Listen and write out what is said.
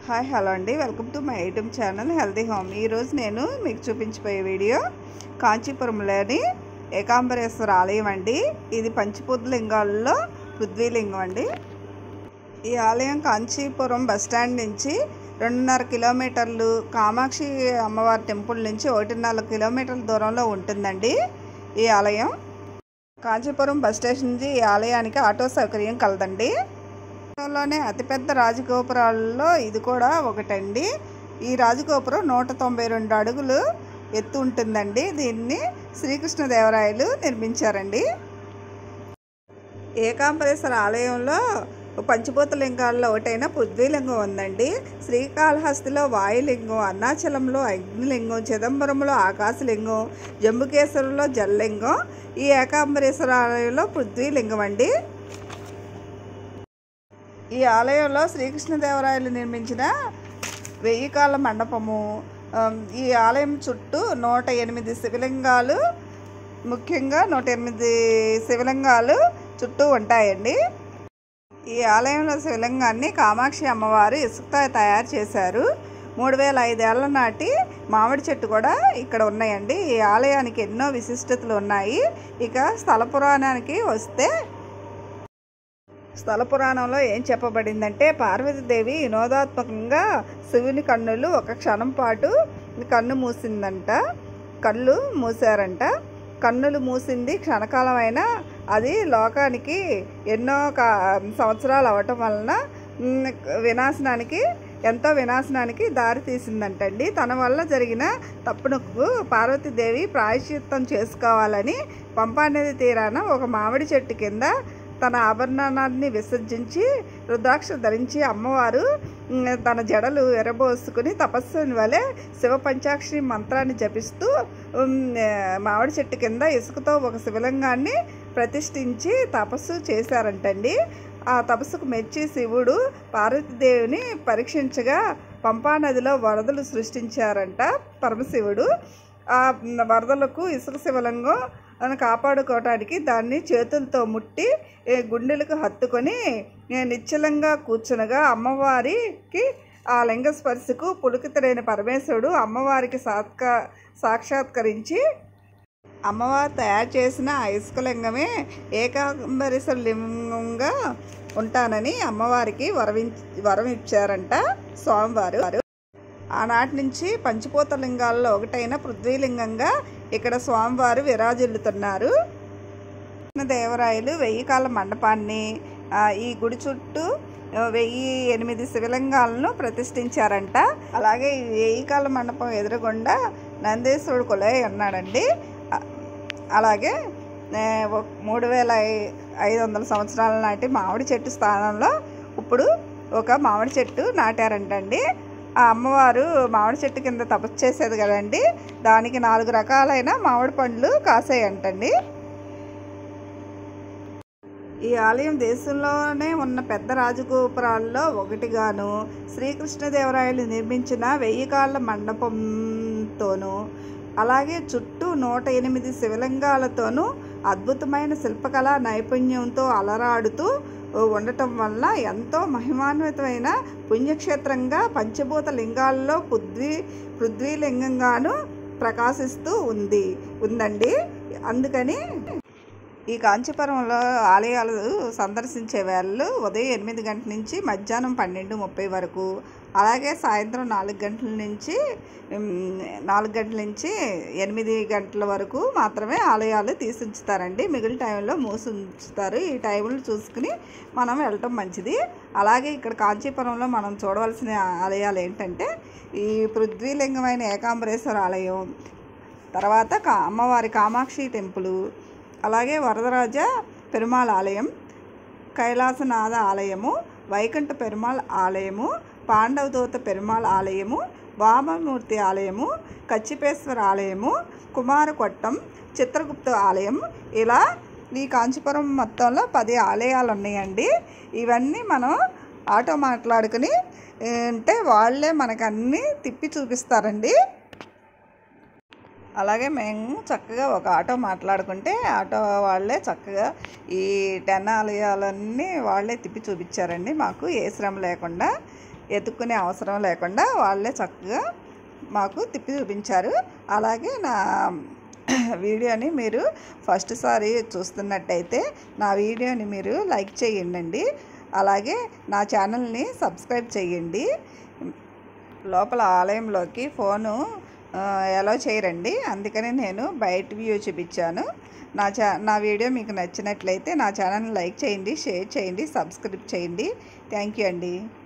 hi hello అండి welcome to my item channel healthy home ఈరోజు నేను మీకు చూపించబోయే వీడియో కాంచీపురంలోని ఏకాంబరేశ్వర ఆలయం అండి ఇది పంచభూత లింగాల్లో పృథ్వీలింగం అండి ఈ ఆలయం కాంచీపురం బస్ స్టాండ్ నుంచి రెండున్నర కిలోమీటర్లు కామాక్షి అమ్మవారి టెంపుల్ నుంచి ఒకటిన్నర కిలోమీటర్ల దూరంలో ఉంటుందండి ఈ ఆలయం కాంచీపురం బస్ స్టేషన్ నుంచి ఈ ఆలయానికి ఆటో సౌకర్యం కలదండి లోనే అతిపెద్ద రాజగోపురాల్లో ఇది కూడా ఒకటండి ఈ రాజగోపురం నూట తొంభై రెండు అడుగులు ఎత్తు ఉంటుందండి దీన్ని శ్రీకృష్ణదేవరాయలు నిర్మించారండి ఏకాంబరేశ్వర ఆలయంలో పంచభూత లింగాల్లో ఒకటైన పృథ్వీలింగం ఉందండి శ్రీకాళహస్తిలో వాయులింగం అరుణాచలంలో అగ్నిలింగం చిదంబరంలో ఆకాశలింగం జంబుకేశ్వరంలో జలలింగం ఈ ఏకాంబరేశ్వర ఆలయంలో పృథ్వీలింగం అండి ఈ ఆలయంలో శ్రీకృష్ణదేవరాయలు నిర్మించిన వెయ్యి కాళ్ళ మండపము ఆమ్, ఈ ఆలయం చుట్టూ నూట ఎనిమిది శివలింగాలు ముఖ్యంగా నూట ఎనిమిది శివలింగాలు చుట్టూ ఉంటాయండి ఈ ఆలయంలో శివలింగాన్ని కామాక్షి అమ్మవారు ఇసుకతో తయారు చేశారు మూడు వేల ఐదేళ్ల నాటి మామిడి చెట్టు కూడా ఇక్కడ ఉన్నాయండి ఈ ఆలయానికి ఎన్నో విశిష్టతలు ఉన్నాయి ఇక స్థల పురాణానికి వస్తే స్థల పురాణంలో ఏం చెప్పబడిందంటే పార్వతీదేవి వినోదాత్మకంగా శివుని కన్నులు ఒక క్షణం పాటు కన్ను మూసిందంట కళ్ళు మూసారంట కన్నులు మూసింది క్షణకాలమైనా అది లోకానికి ఎన్నో కా సంవత్సరాలు అవటం వలన మ్, వినాశనానికి ఎంతో వినాశనానికి దారి తీసిందంటండి తన వల్ల జరిగిన తప్పునకు పార్వతీదేవి ప్రాయశ్చిత్తం చేసుకోవాలని పంపానది తీరాన ఒక మామిడి చెట్టు కింద తన ఆభరణాన్ని విసర్జించి రుద్రాక్ష ధరించి అమ్మవారు ఉమ్, తన జడలు ఎరబోసుకుని తపస్సుని వలె శివ పంచాక్షరి మంత్రాన్ని జపిస్తూ ఉమ్, ఆ, మామిడి చెట్టు కింద ఇసుకతో ఒక శివలింగాన్ని ప్రతిష్ఠించి తపస్సు చేశారంటండి ఆ తపస్సుకు మెచ్చి శివుడు పార్వతీదేవిని పరీక్షించగా పంపా నదిలో వరదలు సృష్టించారంట పరమశివుడు ఆ వరదలకు ఇసుక శివలింగం అని కాపాడుకోవటానికి దాన్ని చేతులతో ముట్టి ఏ, గుండెలకు హత్తుకొని ఏ, నిశ్చలంగా కూర్చునగా అమ్మవారికి ఆ లింగ స్పర్శకు పులుకితుడైన పరమేశ్వరుడు అమ్మవారికి సాత్క సాక్షాత్కరించి అమ్మవారు తయారు చేసిన ఆ ఇసుక లింగమే ఏకాంబరేశ్వర లింగంగా ఉంటానని అమ్మవారికి వరవిం వరం ఇచ్చారంట స్వామివారు ఆనాటి నుంచి పంచభూత లింగాల్లో ఒకటైన పృథ్వీలింగంగా ఇక్కడ స్వామివారు విరాజిల్లుతున్నారు దేవరాయలు వెయ్యి కాళ్ళ మండపాన్ని ఆ, ఈ గుడి చుట్టూ ఆ, వెయ్యి ఎనిమిది శివలింగాలను ప్రతిష్ఠించారంట అలాగే ఈ వెయ్యి కాళ్ళ మండపం ఎదురుగుండా నందీశ్వరుడు కొలై ఉన్నాడండి ఆ, అలాగే ఏ, ఒక మూడు వేల ఐ- ఐదు వందల సంవత్సరాల నాటి మామిడి చెట్టు స్థానంలో ఇప్పుడు ఒక మామిడి చెట్టు నాటారంటండి ఆ అమ్మవారు మామిడి చెట్టు కింద తపస్సు చేసేది కదండి దానికి నాలుగు రకాలైన మామిడి పండ్లు కాసాయంటండి ఈ ఆలయం దేశంలోనే ఉన్న పెద్ద రాజగోపురాల్లో ఒకటిగాను శ్రీకృష్ణదేవరాయలు నిర్మించిన వెయ్యి కాళ్ళ మండపంతోనూ అలాగే చుట్టూ నూట ఎనిమిది శివలింగాలతోనూ అద్భుతమైన శిల్పకళా నైపుణ్యంతో అలరాడుతూ ఉండటం వల్ల ఎంతో మహిమాన్వితమైన పుణ్యక్షేత్రంగా పంచభూత లింగాల్లో పృథ్వీ పృథ్వీలింగంగాను ప్రకాశిస్తూ ఉంది ఉందండి అందుకని ఈ కాంచీపురంలో ఆలయాలు సందర్శించే వాళ్ళు ఉదయం ఎనిమిది గంటల నుంచి మధ్యాహ్నం పన్నెండు ముప్పై వరకు అలాగే సాయంత్రం నాలుగు గంటల నుంచి ఉమ్, నాలుగు గంటల నుంచి ఎనిమిది గంటల వరకు మాత్రమే ఆలయాలు తీసి ఉంచుతారండి మిగిలిన టైంలో మూసి ఉంచుతారు ఈ టైంలో చూసుకుని మనం వెళ్ళటం మంచిది అలాగే ఇక్కడ కాంచీపురంలో మనం చూడవలసిన ఆలయాలు ఏంటంటే ఈ పృథ్వీలింగమైన ఏకాంబరేశ్వర ఆలయం తర్వాత కా అమ్మవారి కామాక్షి టెంపుల్ అలాగే వరదరాజ పెరుమాళ్ ఆలయం కైలాసనాథ ఆలయము వైకుంఠ పెరుమాళ్ ఆలయము పాండవదూత పెరుమాళ్ ఆలయము వామమూర్తి ఆలయము కచ్చిపేశ్వర ఆలయము కుమారకొట్టం చిత్రగుప్త ఆలయం ఇలా ఈ కాంచీపురం మొత్తంలో పది ఆలయాలు ఉన్నాయండి ఇవన్నీ మనం ఆటో మాట్లాడుకుని అంటే వాళ్ళే మనకు అన్నీ తిప్పి చూపిస్తారండి అలాగే మేము చక్కగా ఒక ఆటో మాట్లాడుకుంటే ఆటో వాళ్ళే చక్కగా ఈ టెన్ ఆలయాలన్నీ వాళ్ళే తిప్పి చూపించారండి మాకు ఏ శ్రమ లేకుండా ఎత్తుక్కునే అవసరం లేకుండా వాళ్ళే చక్కగా మాకు తిప్పి చూపించారు అలాగే నా వీడియోని మీరు ఫస్ట్ సారి చూస్తున్నట్టయితే నా వీడియోని మీరు లైక్ చేయండి అలాగే నా ఛానల్ని సబ్స్క్రైబ్ చేయండి లోపల ఆలయంలోకి ఫోను ఎలా చేయరండి అందుకని నేను బయట వ్యూ చూపించాను నా ఛా నా వీడియో మీకు నచ్చినట్లయితే నా ఛానల్ని లైక్ చేయండి షేర్ చేయండి సబ్స్క్రైబ్ చేయండి థ్యాంక్ యూ అండి